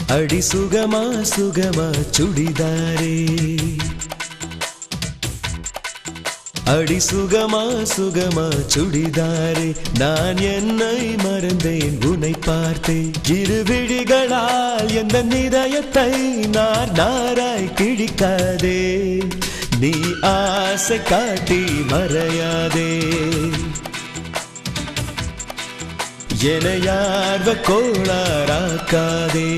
அடி சுகமா சுகமா சுடிதாரே அடி சுகமா சுகமா சுடிதாரே நான் என்னை மறந்தேன் உன்னை பார்த்தேன் இரு விழிகளால் எந்த நிதயத்தை நார் நாராய் கிழிக்காதே நீ ஆசை காட்டி மறையாதே என யார்வ கோளாராக்காதே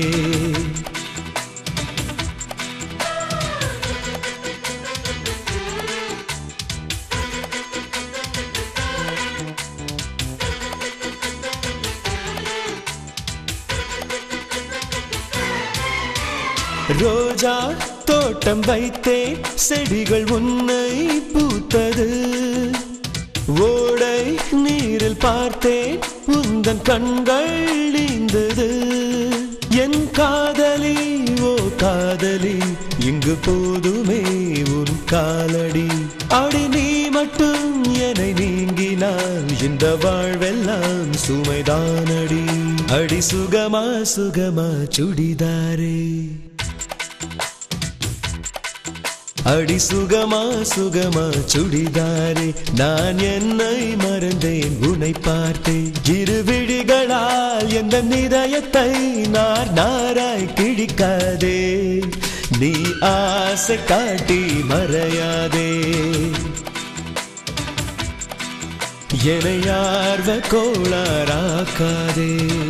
ரோஜா தோட்டம் வைத்தேன் செடிகள் உன்னை பூத்தது ஓடை நீரில் பார்த்தேன் உந்தன் கண்கள் நீந்தது என் காதலி ஓ காதலி இங்கு போதுமே உன் காலடி அடி நீ மட்டும் என்னை நீங்கினால் இந்த வாழ்வெல்லாம் சுமைதானடி அடி சுகமா சுகமா சுடிதாரே அடி சுகமா சுகமா சுடிதாரே நான் என்னை மறந்தேன் உன்னை பார்த்தேன் இரு விழிகளால் எந்த நிதயத்தை நார் நாராய் கிழிக்காதே நீ ஆசை காட்டி மறையாதே என யார்வ கோளாராக்காதே